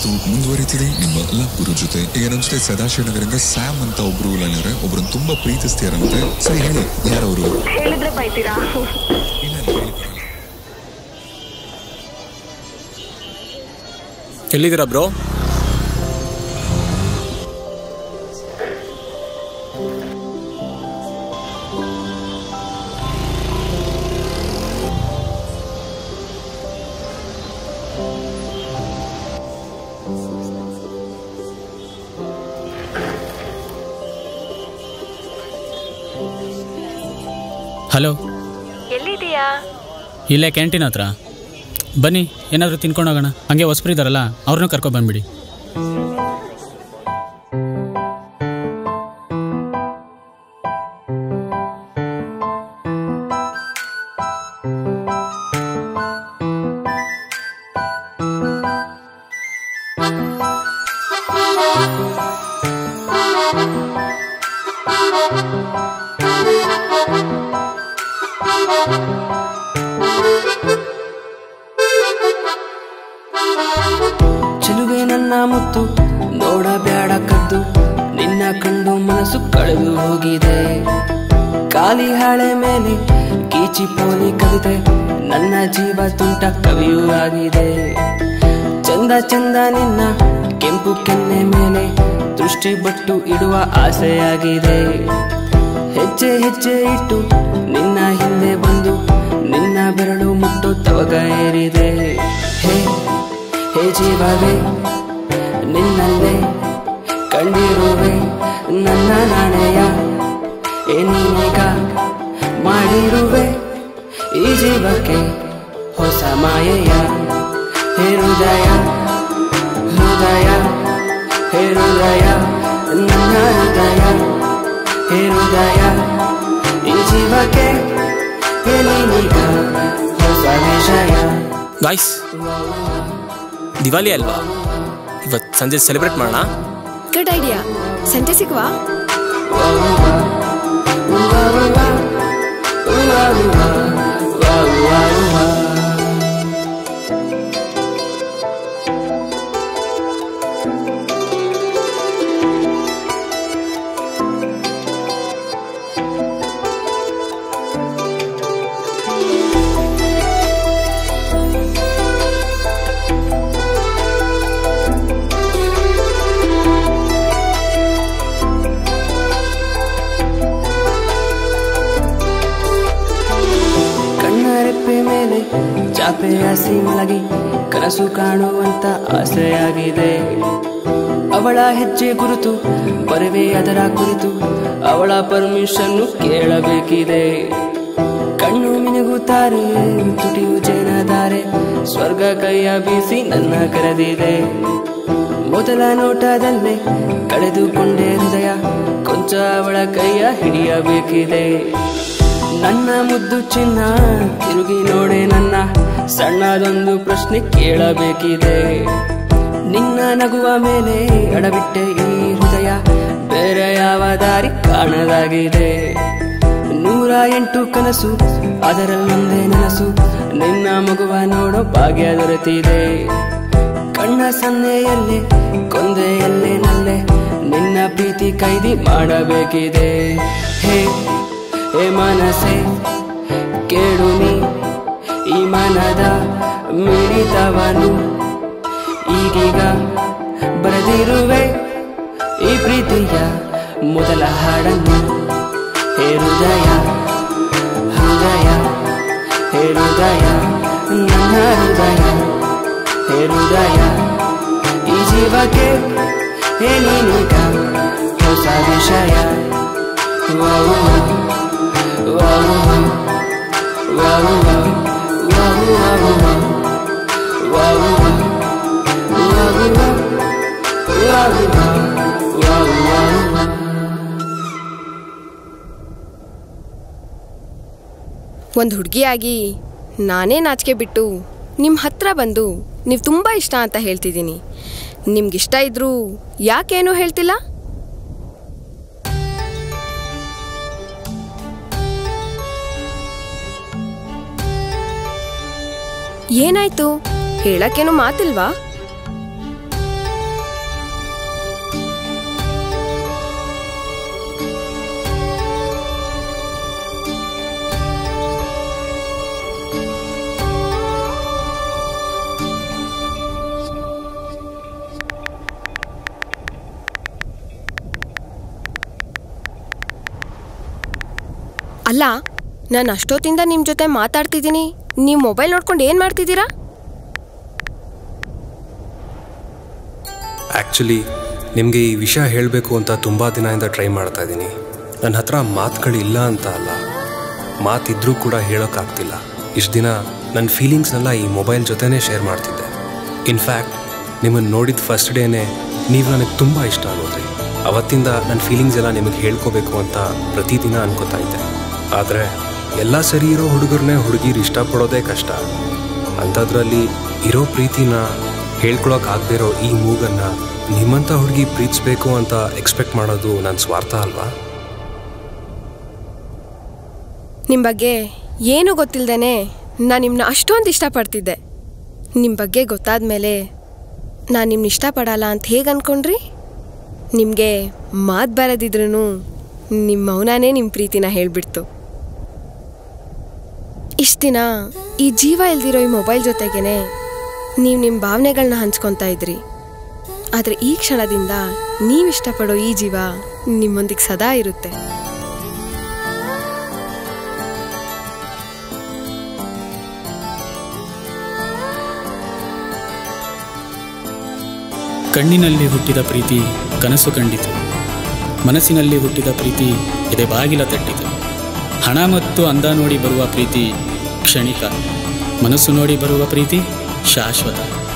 ಇವತ್ತು ಮುಂದುವರಿತಿದೆ ನಿಮ್ಮ ಲವ್ ಗುರು ಜೊತೆ ಈಗ ನನ್ನ ಜೊತೆ ಸದಾಶಿವನಗರಿಂದ ಸ್ಯಾಮ್ ಅಂತ ಒಬ್ರು ಲೈನರ್ ಒಬ್ರನ್ನ ತುಂಬಾ ಪ್ರೀತಿಸ್ತೀರಂತೆ ಸರಿ ಹೇಳಿ ಯಾರವರು ಹೇಳಿದ್ರೆ ಬೈತೀರಾ ಎಲ್ಲಿದ್ದೀರಾ ಬ್ರೋ ಹಲೋ ಎಲ್ಲಿದೀಯಾ ಇಲ್ಲೇ ಕ್ಯಾಂಟೀನ್ ಹತ್ರ ಬನ್ನಿ ಏನಾದರೂ ತಿನ್ಕೊಂಡು ಹೋಗೋಣ ಹಂಗೆ ಹೊಸಬ್ರು ಇದ್ದಾರಲ್ಲ ಅವ್ರನ್ನೂ ಕರ್ಕೊ ಬಂದ್ಬಿಡಿ ಚೆಲುವೆ ನನ್ನ ಮುತ್ತು ನೋಡಬೇಡ ಕದ್ದು ನಿನ್ನ ಕಂಡು ಮನಸ್ಸು ಕಳೆದು ಹೋಗಿದೆ ಖಾಲಿ ಹಾಳೆ ಮೇಲೆ ಕೀಚಿ ಪೋಲಿ ಕವಿತೆ ನನ್ನ ಜೀವ ತುಂಟ ಕವಿಯೂ ಆಗಿದೆ ಚಂದ ಚಂದ ನಿನ್ನ ಕೆಂಪು ಕೆನ್ನೆ ಮೇಲೆ ದೃಷ್ಟಿ ಬಟ್ಟು ಇಡುವ ಆಸೆಯಾಗಿದೆ ಹೆಜ್ಜೆ ಹೆಜ್ಜೆ ಇಟ್ಟು ನಿನ್ನ ಹಿಂದೆ ಬಂದು ನಿನ್ನ ಬೆರಳು ಮುಟ್ಟು ತವಗ ಏರಿದೆ ಹೇ ಹೇ ಜೀವವೇ ನಿನ್ನಲ್ಲೇ ಕಂಡಿರುವೆ ನನ್ನ ನಾಣೆಯ ಏನೀಗ ಮಾಡಿರುವೆ ಈ ಜೀವಕ್ಕೆ ಹೊಸ ಮಾಯೆಯ ಹೇ ಹೃದಯ ಹೃದಯ ಹೇ ಹೃದಯ ನನ್ನ ಹೃದಯ ಹೇ ಹೃದಯ ಈ ಜೀವಕ್ಕೆ ಏನೀಗ ಹೊಸ ವಿಷಯ ಗಾಯ್ಸ್ ದಿವಾಲಿ ಅಲ್ವಾ ಇವತ್ತು ಸಂಜೆ ಸೆಲೆಬ್ರೇಟ್ ಮಾಡೋಣ ಗುಡ್ ಐಡಿಯಾ ಸಂಜೆ ಸಿಗುವಾ ಕಣ್ಣ ರೆಪ್ಪೆ ಮೇಲೆ ಚಾಪೆ ಹಸಿ ಮಲಗಿ ಕನಸು ಕಾಣುವಂತ ಆಸೆಯಾಗಿದೆ ಅವಳ ಹೆಜ್ಜೆ ಗುರುತು ಬರುವೆ ಅದರ ಕುರಿತು ಅವಳ ಪರ್ಮಿಷನ್ ಕೇಳಬೇಕಿದೆ ಕಣ್ಣು ಮಿನುಗುತ್ತಾರೆ ತುಟಿಯು ಜೇನದಾರೆ ಸ್ವರ್ಗ ಕೈಯ ಬೀಸಿ ನನ್ನ ಕರೆದಿದೆ ಮೊದಲ ನೋಟದಲ್ಲೇ ಕಳೆದುಕೊಂಡೆ ಹೃದಯ ಕೊಂಚ ಅವಳ ಕೈಯ ಹಿಡಿಯಬೇಕಿದೆ ನನ್ನ ಮುದ್ದು ಚಿನ್ನ ತಿರುಗಿ ನೋಡೆ ನನ್ನ ಸಣ್ಣದೊಂದು ಪ್ರಶ್ನೆ ಕೇಳಬೇಕಿದೆ ನಿನ್ನ ನಗುವ ಮೇಲೆ ಅಡಬಿಟ್ಟೆ ಈ ಹೃದಯ ಬೇರೆ ಯಾವ ದಾರಿ ಕಾಣದಾಗಿದೆ ನೂರ ಎಂಟು ಕನಸು ಅದರಲ್ಲೊಂದೇ ನನಸು ನಿನ್ನ ಮಗುವ ನೋಡೋ ಭಾಗ್ಯ ದೊರೆತಿದೆ ಕಣ್ಣ ಸನ್ನೆಯಲ್ಲೇ ಕೊಂದೆಯಲ್ಲೇ ನಲ್ಲೆ ನಿನ್ನ ಪ್ರೀತಿ ಕೈದಿ ಮಾಡಬೇಕಿದೆ ಹೇ ಹೇ ಮನಸೆ ಕೇಳು ನೀ ಈ ಮನದ ಮಿಡಿತವನು ಈಗೀಗ ಬರೆದಿರುವೆ ಈ ಪ್ರೀತಿಯ ಮೊದಲ ಹಾಡನ್ನು ಹೇ ಹೃದಯ ಹೃದಯ ಹೇ ಹೃದಯ ನನ್ನ ಹೃದಯ ಹೇ ಹೃದಯ ಈ ಜೀವಕ್ಕೆ ಹೇ ನೀನೀಗ ಹೊಸ ವಿಷಯ ವಾವು ವಾವು ವಾವು ವಾವು ವಾವು ವಾವು ವಾವು ವಾವು ವಾವು ವಾವು ಒಂದು ಹುಡುಗಿಯಾಗಿ ನಾನೇ ನಾಚಿಕೆ ಬಿಟ್ಟು ನಿಮ್ಮ ಹತ್ರ ಬಂದು ನೀವು ತುಂಬ ಇಷ್ಟ ಅಂತ ಹೇಳ್ತಿದ್ದೀನಿ ನಿಮ್ಗಿಷ್ಟ ಇದ್ರೂ ಯಾಕೇನು ಹೇಳ್ತಿಲ್ಲ ಏನಾಯ್ತು ಹೇಳಕ್ಕೇನು ಮಾತಿಲ್ವಾ ಅಲ್ಲ ನಾನು ಅಷ್ಟೊತ್ತಿಂದ ನಿಮ್ಮ ಜೊತೆ ಮಾತಾಡ್ತಿದ್ದೀನಿ ನೀವು ಮೊಬೈಲ್ ನೋಡ್ಕೊಂಡು ಏನು ಮಾಡ್ತಿದ್ದೀರಾ ಆ್ಯಕ್ಚುಲಿ ನಿಮಗೆ ಈ ವಿಷಯ ಹೇಳಬೇಕು ಅಂತ ತುಂಬ ದಿನದಿಂದ ಟ್ರೈ ಮಾಡ್ತಾ ಇದ್ದೀನಿ ನನ್ನ ಹತ್ರ ಮಾತುಗಳಿಲ್ಲ ಅಂತ ಅಲ್ಲ ಮಾತಿದ್ರೂ ಕೂಡ ಹೇಳೋಕ್ಕಾಗ್ತಿಲ್ಲ ಇಷ್ಟು ದಿನ ನನ್ನ ಫೀಲಿಂಗ್ಸ್ನೆಲ್ಲ ಈ ಮೊಬೈಲ್ ಜೊತೆನೇ ಶೇರ್ ಮಾಡ್ತಿದ್ದೆ ಇನ್ಫ್ಯಾಕ್ಟ್ ನಿಮ್ಮನ್ನು ನೋಡಿದ ಫಸ್ಟ್ ಡೇನೇ ನೀವು ನನಗೆ ತುಂಬ ಇಷ್ಟ ಆಗೋದ್ರಿ ಅವತ್ತಿಂದ ನನ್ನ ಫೀಲಿಂಗ್ಸ್ ಎಲ್ಲ ನಿಮಗೆ ಹೇಳ್ಕೋಬೇಕು ಅಂತ ಪ್ರತಿದಿನ ಅನ್ಕೋತಾ ಇದ್ದೆ ಆದರೆ ಎಲ್ಲ ಸರಿ ಇರೋ ಹುಡುಗರನ್ನೇ ಹುಡುಗಿರು ಇಷ್ಟಪಡೋದೇ ಕಷ್ಟ ಅಂಥದ್ರಲ್ಲಿ ಇರೋ ಪ್ರೀತಿನ ಹೇಳ್ಕೊಳಕ್ ಆಗದೆ ಇರೋ ಈ ಮೂಗನ್ನ ನಿಮ್ಮಂಥ ಹುಡುಗಿ ಪ್ರೀತಿಸ್ಬೇಕು ಅಂತ ಎಕ್ಸ್ಪೆಕ್ಟ್ ಮಾಡೋದು ನನ್ನ ಸ್ವಾರ್ಥ ಅಲ್ವಾ ನಿಮ್ಮ ಬಗ್ಗೆ ಏನೂ ಗೊತ್ತಿಲ್ಲದೇನೆ ನಾನು ನಿಮ್ಮನ್ನ ಅಷ್ಟೊಂದು ಇಷ್ಟಪಡ್ತಿದ್ದೆ ನಿಮ್ಮ ಬಗ್ಗೆ ಗೊತ್ತಾದ ಮೇಲೆ ನಾನು ನಿಮ್ಮನ್ನ ಇಷ್ಟಪಡಲ್ಲ ಅಂತ ಹೇಗೆ ಅಂದ್ಕೊಂಡ್ರಿ ನಿಮಗೆ ಮಾತು ಬರದಿದ್ರೂ ನಿಮ್ಮ ಮೌನನೇ ನಿಮ್ಮ ಪ್ರೀತಿನ ಹೇಳಿಬಿಡ್ತು ಇಷ್ಟು ದಿನ ಈ ಜೀವ ಇಲ್ದಿರೋ ಈ ಮೊಬೈಲ್ ಜೊತೆಗೇನೆ ನೀವು ನಿಮ್ಮ ಭಾವನೆಗಳನ್ನ ಹಂಚ್ಕೊತಾ ಇದ್ರಿ ಆದರೆ ಈ ಕ್ಷಣದಿಂದ ನೀವು ಇಷ್ಟಪಡೋ ಈ ಜೀವ ನಿಮ್ಮೊಂದಿಗೆ ಸದಾ ಇರುತ್ತೆ ಕಣ್ಣಿನಲ್ಲಿ ಹುಟ್ಟಿದ ಪ್ರೀತಿ ಕನಸು ಕಂಡಿತು ಮನಸ್ಸಿನಲ್ಲಿ ಹುಟ್ಟಿದ ಪ್ರೀತಿ ಎದೆ ಬಾಗಿಲ ತಟ್ಟಿತು ಹಣ ಮತ್ತು ಅಂದ ನೋಡಿ ಬರುವ ಪ್ರೀತಿ ಕ್ಷಣಿಕ ಮನಸ್ಸು ನೋಡಿ ಬರುವ ಪ್ರೀತಿ ಶಾಶ್ವತ